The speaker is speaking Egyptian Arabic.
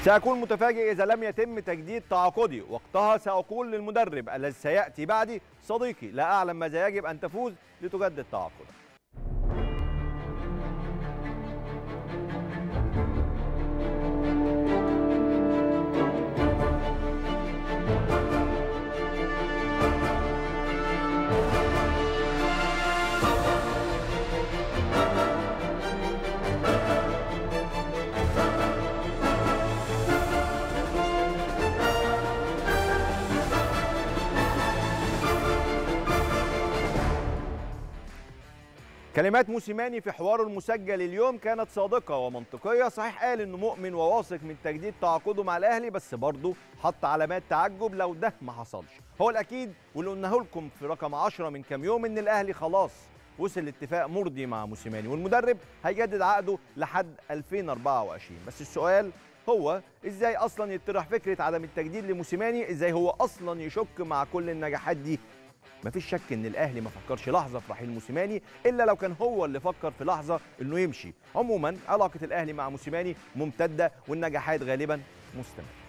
سأكون متفاجئ إذا لم يتم تجديد تعاقدي وقتها سأقول للمدرب الذي سيأتي بعدي صديقي لا أعلم ماذا يجب أن تفوز لتجدد تعاقدك كلمات موسيماني في حواره المسجل اليوم كانت صادقه ومنطقيه صحيح قال انه مؤمن وواثق من تجديد تعاقده مع الاهلي بس برضه حط علامات تعجب لو ده ما حصلش هو الاكيد واللي قلناه لكم في رقم 10 من كام يوم ان الاهلي خلاص وصل لاتفاق مرضي مع موسيماني والمدرب هيجدد عقده لحد 2024 بس السؤال هو ازاي اصلا يطرح فكره عدم التجديد لموسيماني ازاي هو اصلا يشك مع كل النجاحات دي مفيش شك ان الاهلي ما فكرش لحظه في رحيل موسيماني الا لو كان هو اللي فكر في لحظه انه يمشي عموما علاقه الاهلي مع موسيماني ممتده والنجاحات غالبا مستمره